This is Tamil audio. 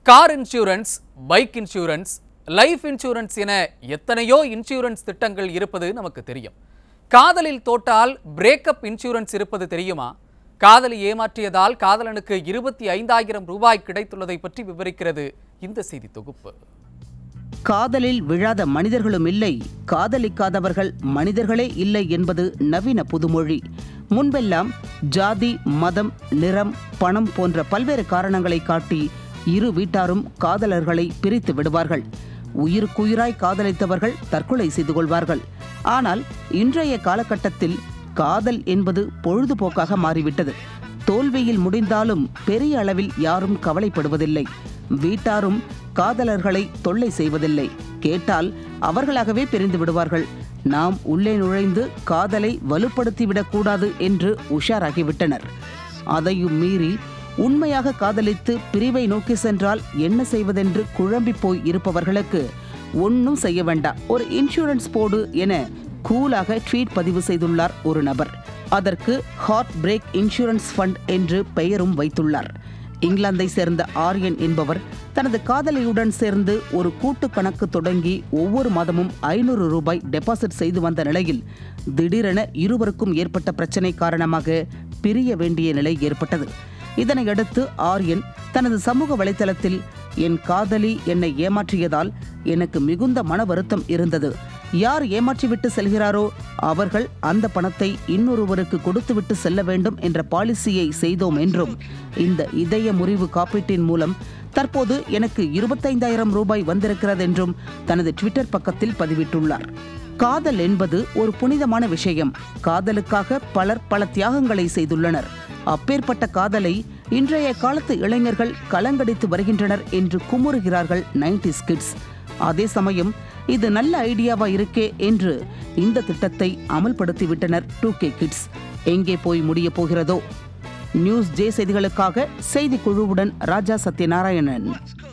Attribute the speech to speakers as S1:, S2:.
S1: car insurance bike insurance life insurance என எத்தனையோ இன்சூரன்ஸ் திட்டங்கள் இருப்பது நமக்கு தெரியும் காதலில் தோட்டால் பிரேக்கப் இன்சூரன்ஸ் இருப்பது தெரியுமா காதலி ஏமாற்றியதால் காதலனுக்கு இருபத்தி ஐந்தாயிரம் ரூபாய் கிடைத்துள்ளதை பற்றி விவரிக்கிறது இந்த செய்தி தொகுப்பு
S2: காதலில் விழாத மனிதர்களும் இல்லை காதலிக்காதவர்கள் மனிதர்களே இல்லை என்பது நவீன புதுமொழி முன்பெல்லாம் ஜாதி மதம் நிறம் பணம் போன்ற பல்வேறு காரணங்களை காட்டி இரு வீட்டாரும் காதலர்களை பிரித்து விடுவார்கள் உயிருக்குயிராய் காதலித்தவர்கள் தற்கொலை செய்து கொள்வார்கள் ஆனால் இன்றைய காலகட்டத்தில் காதல் என்பது பொழுதுபோக்காக மாறிவிட்டது தோல்வியில் முடிந்தாலும் பெரிய அளவில் யாரும் கவலைப்படுவதில்லை வீட்டாரும் காதலர்களை தொல்லை செய்வதில்லை கேட்டால் அவர்களாகவே பிரிந்து விடுவார்கள் நாம் உள்ளே நுழைந்து காதலை வலுப்படுத்திவிடக் கூடாது என்று உஷாராகிவிட்டனர் அதையும் மீறி உண்மையாக காதலித்து பிரிவை நோக்கி சென்றால் என்ன செய்வதென்று குழம்பி போய் இருப்பவர்களுக்கு ஒன்றும் செய்ய வேண்டாம் ஒரு இன்சூரன்ஸ் போடு என கூலாக ட்வீட் பதிவு செய்துள்ளார் ஒரு நபர் அதற்கு ஹார்ட் பிரேக் இன்சூரன்ஸ் ஃபண்ட் என்று பெயரும் வைத்துள்ளார் இங்கிலாந்தை சேர்ந்த ஆரியன் என்பவர் தனது காதலியுடன் சேர்ந்து ஒரு கூட்டு கணக்கு தொடங்கி ஒவ்வொரு மாதமும் ஐநூறு ரூபாய் டெபாசிட் செய்து வந்த நிலையில் திடீரென இருவருக்கும் ஏற்பட்ட பிரச்சனை காரணமாக பிரிய வேண்டிய நிலை ஏற்பட்டது இதனையடுத்து ஆரியன் தனது சமூக வலைத்தளத்தில் என் காதலி என்னை ஏமாற்றியதால் எனக்கு மிகுந்த மன வருத்தம் இருந்தது யார் ஏமாற்றிவிட்டு செல்கிறாரோ அவர்கள் அந்த பணத்தை இன்னொருவருக்கு கொடுத்துவிட்டு செல்ல வேண்டும் என்ற பாலிசியை செய்தோம் என்றும் இந்த இதய முறிவு காப்பீட்டின் மூலம் தற்போது எனக்கு இருபத்தைந்தாயிரம் ரூபாய் வந்திருக்கிறது என்றும் தனது ட்விட்டர் பக்கத்தில் பதிவிட்டுள்ளார் காதல் என்பது ஒரு புனிதமான விஷயம் காதலுக்காக பலர் பல தியாகங்களை செய்துள்ளனர் அப்பேற்பட்ட காதலை இன்றைய காலத்து இளைஞர்கள் கலங்கடித்து வருகின்றனர் என்று குமுறுகிறார்கள் நைன்டிஸ் கிட்ஸ் அதே சமயம் இது நல்ல ஐடியாவா இருக்கே என்று இந்த திட்டத்தை அமல்படுத்திவிட்டனர் டூ கே கிட்ஸ் எங்கே போய் முடிய போகிறதோ நியூஸ் ஜே செய்திகளுக்காக செய்தி குழுவுடன் ராஜா சத்யநாராயணன்